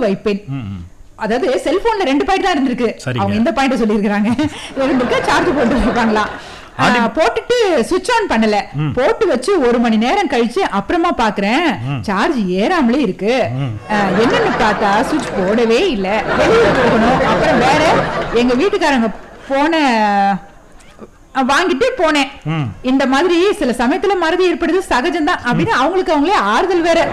வைப்பேன் ம், ம். அதாவது செல்போன்ல ரெண்டு பாயிண்ட் தான் இருந்திருக்கு சரிங்க. அவங்க இந்த பாயிண்ட் சொல்லியிருக்காங்க இருந்திருக்கு சார்ஜ் போட்டு வைப்பாங்களாம் ஆடி- ஆஹ், போட்டுட்டு சுவிட்ச் ஆன் பண்ணல போட்டு வச்சு ஒரு மணி நேரம் கழிச்சு அப்புறமா பாக்குறேன் சார்ஜ் ஏறாமலே இருக்கு ஆஹ், என்னன்னு பார்த்தா சுவிட்ச் போடவே இல்ல வெளியே போகணும் அப்புறம் வேற எங்க வீட்டுக்காரங்க போன அஹ், வாங்கிட்டு போனேன் ம். இந்த மாதிரி சில சமயத்துல மறதி ஏற்படுது சகஜம்தான் அப்படின்னு அவங்களுக்கு அவங்களே ஆறுதல் வேற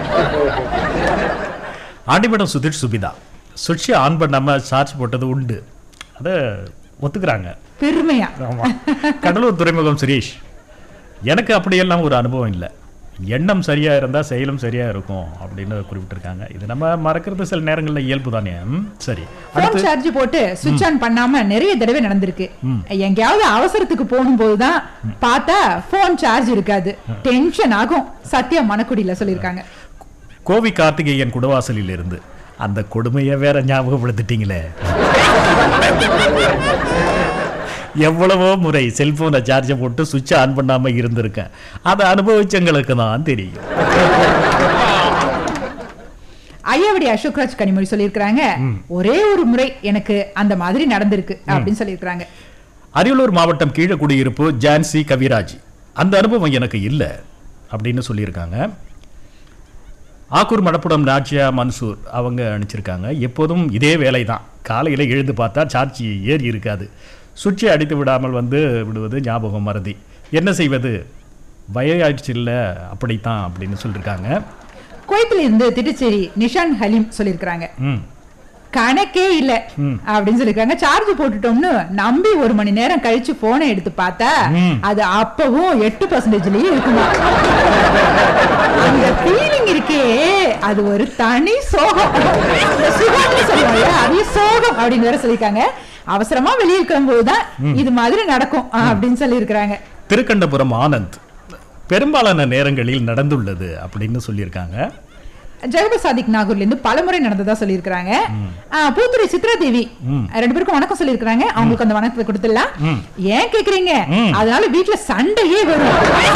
ஆண்டிமடம் சுதீர் சுபிதா சுவிட்ச் ஆன் பண்ணாம சார்ஜ் போட்டது உண்டு அதை ஒத்துக்கிறாங்க பெருமையா ஆமா கடலூர் துறைமுகம் சுரேஷ் எனக்கு அப்படியெல்லாம் ஒரு அனுபவம் இல்லை எண்ணம் சரியா இருந்தா செயலும் சரியா இருக்கும் அப்படின்னு குறிப்பிட்டிருக்காங்க இது நம்ம மறக்கிறது சில நேரங்கள்ல இயல்பு தானே ம், சரி போன் சார்ஜ் போட்டு சுவிட்ச் ஆன் பண்ணாம நிறைய தடவை நடந்திருக்கு எங்கேயாவது அவசரத்துக்கு போகும் போதுதான் பார்த்தா போன் சார்ஜ் இருக்காது டென்ஷன் ஆகும் சத்யா மணக்குடியில சொல்லிருக்காங்க கோவி கார்த்திகேயன் குடவாசலில் இருந்து அந்த கொடுமையை வேற ஞாபகப்படுத்திட்டீங்களே எவ்வளவோ முறை செல்போனை சார்ஜை போட்டு சுவிட்ச் ஆன் பண்ணாம இருந்திருக்கேன் அதை அனுபவிச்சவங்களுக்கு தான் தெரியும் ஐயாவடி அசோக்ராஜ் கனிமொழி சொல்லியிருக்காங்க ஒரே ஒரு முறை எனக்கு அந்த மாதிரி நடந்திருக்கு அப்படின்னு சொல்லியிருக்காங்க அரியலூர் மாவட்டம் கீழக்குடியிருப்பு ஜான்சி கவிராஜ் அந்த அனுபவம் எனக்கு இல்லை அப்படின்னு சொல்லியிருக்காங்க ஆக்கூர் மடப்புடம் நாச்சியா மன்சூர் அவங்க அனுப்பிச்சிருக்காங்க எப்போதும் இதே வேலை தான் காலையில் எழுந்து பார்த்தா சார்ஜ் ஏறி இருக்காது சுவிட்சை அடித்து விடாமல் வந்து விடுவது ஞாபகம் மறதி என்ன செய்வது வயதாயிடுச்சு இல்லை அப்படித்தான் அப்படின்னு சொல்லியிருக்காங்க குவைத்துல இருந்து திட்டுச்சேரி நிஷான் ஹலீம் சொல்லியிருக்காங்க ம் கணக்கே இல்ல அப்படின்னு சொல்லிருக்காங்க சார்ஜ் போட்டுட்டோம்னு நம்பி ஒரு மணி நேரம் கழிச்சு போனை எடுத்து பார்த்தா ம். அது அப்பவும் எட்டு பர்சன்டேஜ்லயே இருக்குமா அந்த ஃபீலிங் இருக்கே அது ஒரு தனி சோகம் இந்த சுகம்னு சொல்லுவாங்க அதே சோகம் அப்படின்னு வேற சொல்லிருக்காங்க அவசரமா வெளியே இருக்கும்போது தான் இது மாதிரி நடக்கும் அப்படின்னு சொல்லியிருக்கிறாங்க திருக்கண்டபுரம் ஆனந்த் பெரும்பாலான நேரங்களில் நடந்துள்ளது அப்படின்னு சொல்லியிருக்காங்க ஜெகபர் சாதிக் நாகூர்ல இருந்து பலமுறை நடந்ததா சொல்லியிருக்காங்க ஆ, பூத்துறை சித்ரா தேவி ரெண்டு பேருக்கும் வணக்கம் சொல்லியிருக்காங்க அவங்களுக்கு அந்த வணக்கத்தை கொடுத்துடலாம் ம். ஏன் கேக்குறீங்க ம். அதனால வீட்ல சண்டையே வரும்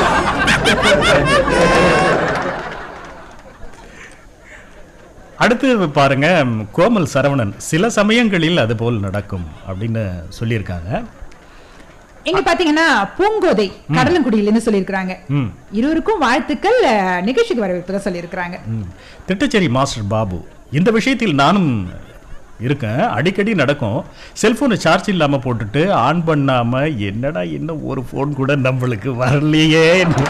அடுத்து பாருங்க கோமல் சரவணன் சில சமயங்களில் அது போல் நடக்கும் அப்படின்னு சொல்லியிருக்காங்க இங்க பாத்தீங்கன்னா பூங்கோதை கடலங்குடியில இருந்து சொல்லியிருக்காங்க ம் இருவருக்கும் வாழ்த்துக்கள் அஹ், நிகழ்ச்சிக்கு வரவேற்பதா சொல்லியிருக்காங்க ம். திட்டச்சேரி மாஸ்டர் பாபு இந்த விஷயத்தில் நானும் இருக்கேன் அடிக்கடி நடக்கும் செல்போனை சார்ஜ் இல்லாம போட்டுட்டு ஆன் பண்ணாம என்னடா இன்னும் ஒரு ஃபோன் கூட நம்மளுக்கு வரலையே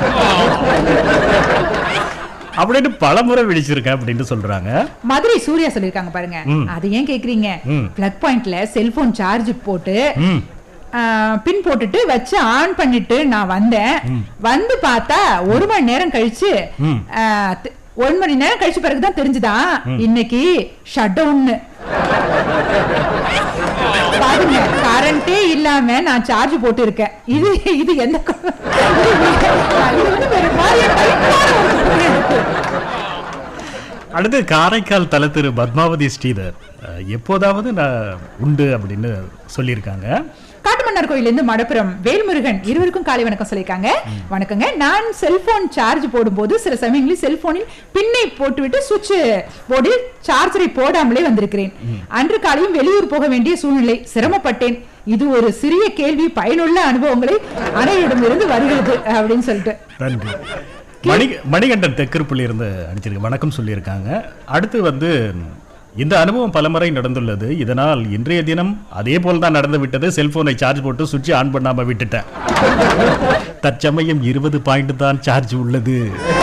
அப்படின்னு பலமுறை விழிச்சிருக்கேன் அப்படின்னு சொல்றாங்க மதுரை சூர்யா சொல்லியிருக்காங்க பாருங்க அது ஏன் கேக்குறீங்க ம். பிளக் பாயிண்ட்ல செல்போன் சார்ஜ் போட்டு ம் ஆஹ், பின் போட்டுட்டு வச்சு ஆன் பண்ணிட்டு நான் வந்தேன் வந்து பார்த்தா ஒரு மணி நேரம் கழிச்சு ம். ஆஹ், தி- ஒரு மணி நேரம் கழிச்சு பிறகுதான் தெரிஞ்சுதான் இன்னைக்கு ஷட் டவுன் பாருங்க கரண்டே இல்லாம நான் சார்ஜ் போட்டு இருக்கேன் இது இது எந்த க- இது வந்து ஒரு மாதிரியா டைப்பான ஒரு சூழ்நிலை இருக்கு. அடுத்து காரைக்கால் தல திரு பத்மாவதி ஸ்ரீதர் அஹ், எப்போதாவது நான் உண்டு அப்படின்னு சொல்லியிருக்காங்க காட்டுமன்னார் கோயில்ல இருந்து மடப்புறம் வேல்முருகன் இருவருக்கும் காலை வணக்கம் சொல்லியிருக்காங்க வணக்கங்க நான் செல்போன் சார்ஜ் போடும்போது சில சமயங்களில் செல்போனில் பின்னை போட்டுவிட்டு சுவிட்ச் போர்டில் சார்ஜரை போடாமலே வந்திருக்கிறேன் அன்று காலையும் வெளியூர் போக வேண்டிய சூழ்நிலை சிரமப்பட்டேன் இது ஒரு சிறிய கேள்வி பயனுள்ள அனுபவங்களை அனைவரிடமிருந்து வருகிறது அப்படின்னு சொல்லிட்டு நன்றி மணி மணிகண்டன் தெற்கிருப்பில் இருந்து அனுப்பிச்சிருக்கு வணக்கம் சொல்லியிருக்காங்க அடுத்து வந்து இந்த அனுபவம் பலமுறை நடந்துள்ளது இதனால் இன்றைய தினம் அதே போல் தான் நடந்து விட்டது செல்போனை சார்ஜ் போட்டு சுவிட்ச் ஆன் பண்ணாம விட்டுட்டேன் தற்சமயம் இருபது பாயிண்ட் தான் சார்ஜ் உள்ளது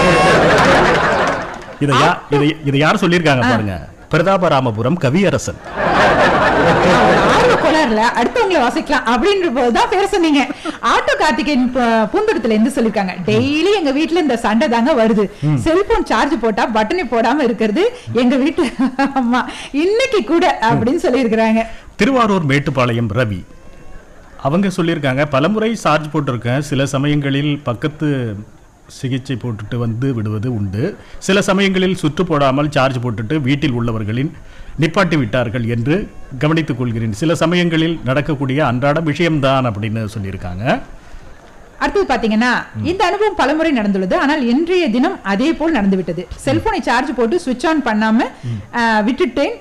இதை யா இதை இதை யார் சொல்லியிருக்காங்க பாருங்க பிரதாபராமபுரம் கவியரசன் ஆர்வ கோளாறுல அடுத்தவங்களை வாசிக்கலாம் அப்படின்ற போதுதான் பேர் சொன்னீங்க ஆட்டோ கார்த்திகேயன் பு- பூந்தோட்டத்துல இருந்து சொல்லிருக்காங்க டெய்லி எங்க வீட்ல இந்த சண்டை தாங்க வருது செல்போன் சார்ஜ் போட்டா பட்டனை போடாம இருக்கிறது எங்க வீட்டு அம்மா இன்னைக்கு கூட அப்படின்னு சொல்லியிருக்கிறாங்க திருவாரூர் மேட்டுப்பாளையம் ரவி அவங்க சொல்லியிருக்காங்க பலமுறை சார்ஜ் போட்டிருக்கேன் சில சமயங்களில் பக்கத்து சிகிச்சை போட்டுட்டு வந்து விடுவது உண்டு சில சமயங்களில் சுற்று போடாமல் சார்ஜ் போட்டுட்டு வீட்டில் உள்ளவர்களின் நிப்பாட்டி விட்டார்கள் என்று கவனித்துக் கொள்கிறேன் சில சமயங்களில் நடக்கக்கூடிய அன்றாட விஷயம்தான் அப்படின்னு சொல்லியிருக்காங்க அடுத்தது பாத்தீங்கன்னா இந்த அனுபவம் பலமுறை நடந்துள்ளது ஆனால் இன்றைய தினம் அதே போல் நடந்துவிட்டது செல்போனை சார்ஜ் போட்டு சுவிட்ச் ஆன் பண்ணாம ஆஹ், விட்டுட்டேன்